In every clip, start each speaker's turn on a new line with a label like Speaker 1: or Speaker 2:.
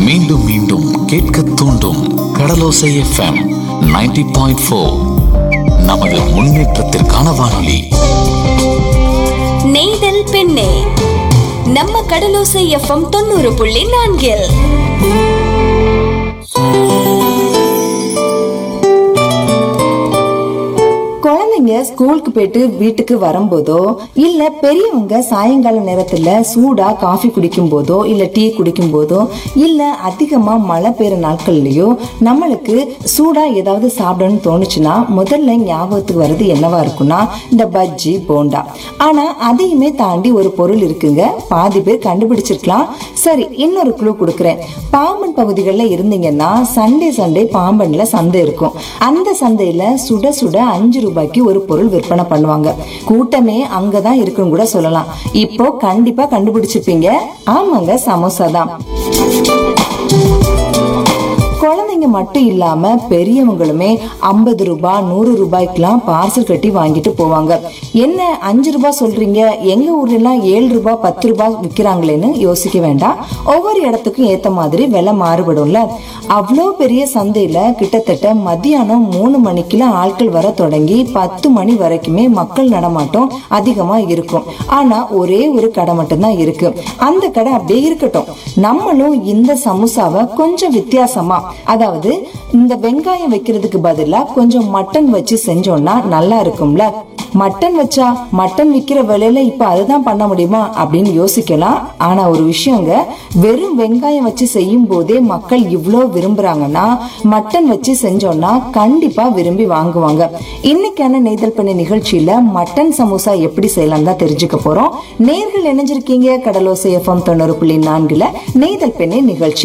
Speaker 1: மீண்டும் மீண்டும் கேட்க தூண்டும் கடலோசை எஃப்எம் 90.4 பாயிண்ட் ஃபோர் நமது முன்னேற்றத்திற்கான வானொலி
Speaker 2: நெய்தல் பெண்ணே நம்ம கடலோசை எஃப்எம் தொண்ணூறு புள்ளி நான்கில்
Speaker 3: குழந்தைங்க ஸ்கூலுக்கு போயிட்டு வீட்டுக்கு வரும்போதோ இல்ல பெரியவங்க சாயங்கால நேரத்துல சூடா காஃபி குடிக்கும் போதோ இல்ல டீ குடிக்கும் போதோ இல்ல அதிகமா மழை பெய்யுற நாட்கள்லயோ நம்மளுக்கு சூடா ஏதாவது சாப்பிடணும்னு தோணுச்சுன்னா முதல்ல ஞாபகத்துக்கு வர்றது என்னவா இருக்கும்னா இந்த பஜ்ஜி போண்டா ஆனா அதையுமே தாண்டி ஒரு பொருள் இருக்குங்க பாதி பேர் கண்டுபிடிச்சிருக்கலாம் சரி இன்னொரு குழு கொடுக்குறேன் பாம்பன் பகுதிகளில் இருந்தீங்கன்னா சண்டே சண்டே பாம்பன்ல சந்தை இருக்கும் அந்த சந்தையில சுட சுட அஞ்சு ரூபாய்க்கு ஒரு பொருள் விற்பனை பண்ணுவாங்க கூட்டமே அங்கதான் இருக்குன்னு கூட சொல்லலாம் இப்போ கண்டிப்பா கண்டுபிடிச்சிருப்பீங்க ஆமாங்க சமோசா தான் குழந்தைங்க மட்டும் இல்லாம பெரியவங்களுமே ஐம்பது ரூபாய் நூறு ரூபாய்க்குலாம் பார்சல் கட்டி வாங்கிட்டு போவாங்க என்ன அஞ்சு ரூபாய் சொல்றீங்க எங்க ஊர்ல எல்லாம் ஏழு ரூபாய் பத்து ரூபாய் விக்கிறாங்களேன்னு யோசிக்க வேண்டாம் ஒவ்வொரு இடத்துக்கும் ஏத்த மாதிரி விலை மாறுபடும்ல அவ்வளோ பெரிய சந்தையில கிட்டத்தட்ட மத்தியானம் மூணு மணிக்கெல்லாம் ஆட்கள் வர தொடங்கி பத்து மணி வரைக்குமே மக்கள் நடமாட்டம் அதிகமா இருக்கும் ஆனா ஒரே ஒரு கடை மட்டும்தான் இருக்கு அந்த கடை அப்படியே இருக்கட்டும் நம்மளும் இந்த சமோசாவை கொஞ்சம் வித்தியாசமா அதாவது இந்த வெங்காயம் வைக்கிறதுக்கு பதிலா கொஞ்சம் மட்டன் வச்சு செஞ்சோம்னா நல்லா இருக்கும்ல மட்டன் வச்சா மட்டன் விக்கிற விலையில இப்ப அதுதான் பண்ண முடியுமா அப்படின்னு யோசிக்கலாம் ஆனா ஒரு விஷயங்க வெறும் வெங்காயம் வச்சு செய்யும் போதே மக்கள் இவ்ளோ விரும்புறாங்கன்னா மட்டன் வச்சு செஞ்சோம்னா கண்டிப்பா விரும்பி வாங்குவாங்க இன்னைக்கான நெய்தல் பண்ண நிகழ்ச்சியில மட்டன் சமோசா எப்படி செய்யலாம் தான் தெரிஞ்சுக்க போறோம் நேர்கள் இணைஞ்சிருக்கீங்க கடலோசை எஃப்எம் தொண்ணூறு புள்ளி நான்குல நெய்தல் பெண்ணே நிகழ்ச்சி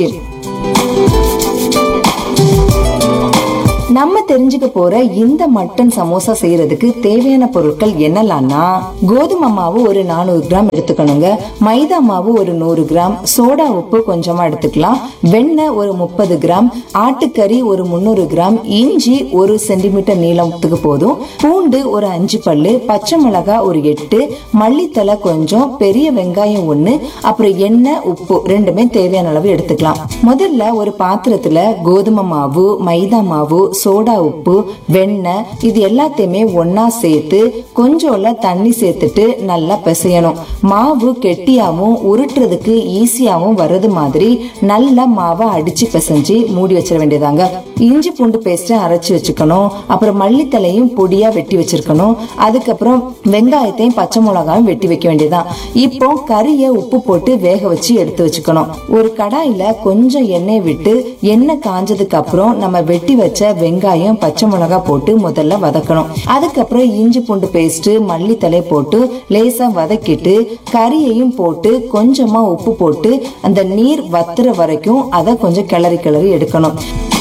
Speaker 3: நம்ம தெரிஞ்சுக்க போற இந்த மட்டன் சமோசா செய்யறதுக்கு தேவையான பொருட்கள் என்னலாம்னா கோதுமை மாவு ஒரு நானூறு கிராம் எடுத்துக்கணுங்க மைதா மாவு ஒரு நூறு கிராம் சோடா உப்பு கொஞ்சமா எடுத்துக்கலாம் வெண்ணெய் ஒரு முப்பது கிராம் ஆட்டுக்கறி ஒரு முந்நூறு கிராம் இஞ்சி ஒரு சென்டிமீட்டர் நீளத்துக்கு போதும் பூண்டு ஒரு அஞ்சு பல்லு பச்சை மிளகாய் ஒரு எட்டு மல்லித்தலை கொஞ்சம் பெரிய வெங்காயம் ஒண்ணு அப்புறம் எண்ணெய் உப்பு ரெண்டுமே தேவையான அளவு எடுத்துக்கலாம் முதல்ல ஒரு பாத்திரத்துல கோதுமை மாவு மைதா மாவு சோடா உப்பு வெண்ணெய் இது எல்லாத்தையுமே ஒண்ணா சேர்த்து கொஞ்சோல தண்ணி சேர்த்துட்டு நல்லா பிசையணும் மாவு கெட்டியாவும் உருட்டுறதுக்கு ஈஸியாவும் வர்றது மாதிரி நல்லா மாவை அடிச்சு பிசைஞ்சு மூடி வச்சிட வேண்டியதாங்க இஞ்சி பூண்டு பேஸ்ட் அரைச்சு வச்சுக்கணும் அப்புறம் மல்லித்தலையும் பொடியா வெட்டி வச்சிருக்கணும் அதுக்கப்புறம் வெங்காயத்தையும் பச்சை மிளகாயும் வெட்டி வைக்க வேண்டியதுதான் இப்போ கறியை உப்பு போட்டு வேக வச்சு எடுத்து வச்சுக்கணும் ஒரு கடாயில கொஞ்சம் எண்ணெய் விட்டு எண்ணெய் காஞ்சதுக்கு அப்புறம் நம்ம வெட்டி வச்ச வெங்காயம் பச்சை மிளகாய் போட்டு முதல்ல வதக்கணும் அதுக்கப்புறம் இஞ்சி பூண்டு பேஸ்ட் மல்லித்தலை போட்டு லேசா வதக்கிட்டு கறியையும் போட்டு கொஞ்சமா உப்பு போட்டு அந்த நீர் வத்துற வரைக்கும் அதை கொஞ்சம் கிளறி கிளறி எடுக்கணும்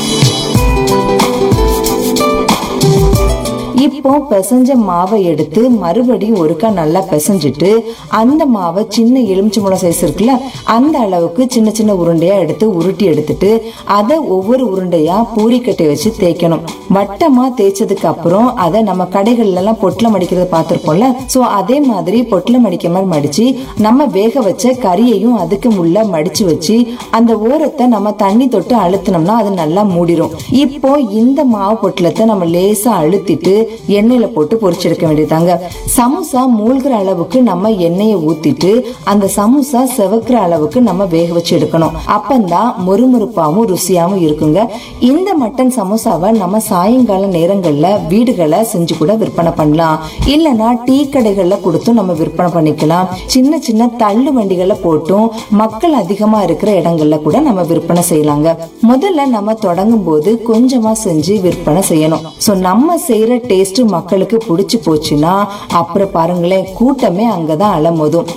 Speaker 3: இப்போ பிசைஞ்ச மாவை எடுத்து மறுபடியும் ஒருக்கா நல்லா பிசைஞ்சிட்டு அந்த மாவை சின்ன எலுமிச்சம்பழம் சைஸ் இருக்குல்ல அந்த அளவுக்கு சின்ன சின்ன உருண்டையா எடுத்து உருட்டி எடுத்துட்டு அதை ஒவ்வொரு உருண்டையா பூரிக்கட்டை வச்சு தேய்க்கணும் வட்டமா தேய்ச்சதுக்கு அப்புறம் அதை நம்ம கடைகள்ல எல்லாம் பொட்டலம் அடிக்கிறத பார்த்திருப்போம்ல சோ அதே மாதிரி பொட்டலம் அடிக்க மாதிரி மடிச்சு நம்ம வேக வச்ச கறியையும் அதுக்கு உள்ள மடிச்சு வச்சு அந்த ஓரத்தை நம்ம தண்ணி தொட்டு அழுத்தினோம்னா அது நல்லா மூடிரும் இப்போ இந்த மாவு பொட்டலத்தை நம்ம லேசா அழுத்திட்டு எண்ணெயில போட்டு பொரிச்செடுக்க வேண்டியதாங்க சமோசா மூழ்கிற அளவுக்கு நம்ம எண்ணெயை ஊத்திட்டு அந்த சமோசா செவக்கிற அளவுக்கு நம்ம வேக வச்சு எடுக்கணும் அப்பந்தான் மொறுமொறுப்பாவும் ருசியாவும் இருக்குங்க இந்த மட்டன் சமோசாவை நம்ம சாயங்கால நேரங்கள்ல வீடுகளை செஞ்சு கூட விற்பனை பண்ணலாம் இல்லனா டீ கடைகள்ல கொடுத்தும் நம்ம விற்பனை பண்ணிக்கலாம் சின்ன சின்ன தள்ளு வண்டிகளை போட்டும் மக்கள் அதிகமா இருக்கிற இடங்கள்ல கூட நம்ம விற்பனை செய்யலாங்க முதல்ல நம்ம தொடங்கும் போது கொஞ்சமா செஞ்சு விற்பனை செய்யணும் சோ நம்ம செய்யற டேஸ்ட் மக்களுக்கு பிடிச்சு போச்சுன்னா அப்புறம் பாருங்களேன் கூட்டமே அங்கதான் அலமோதும்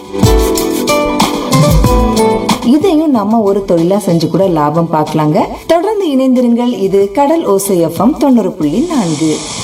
Speaker 3: இதையும் நம்ம ஒரு தொழிலா செஞ்சு கூட லாபம் பார்க்கலாங்க தொடர்ந்து இணைந்திருங்கள் இது கடல் ஓசை எஃப்எம் தொண்ணூறு புள்ளி நான்கு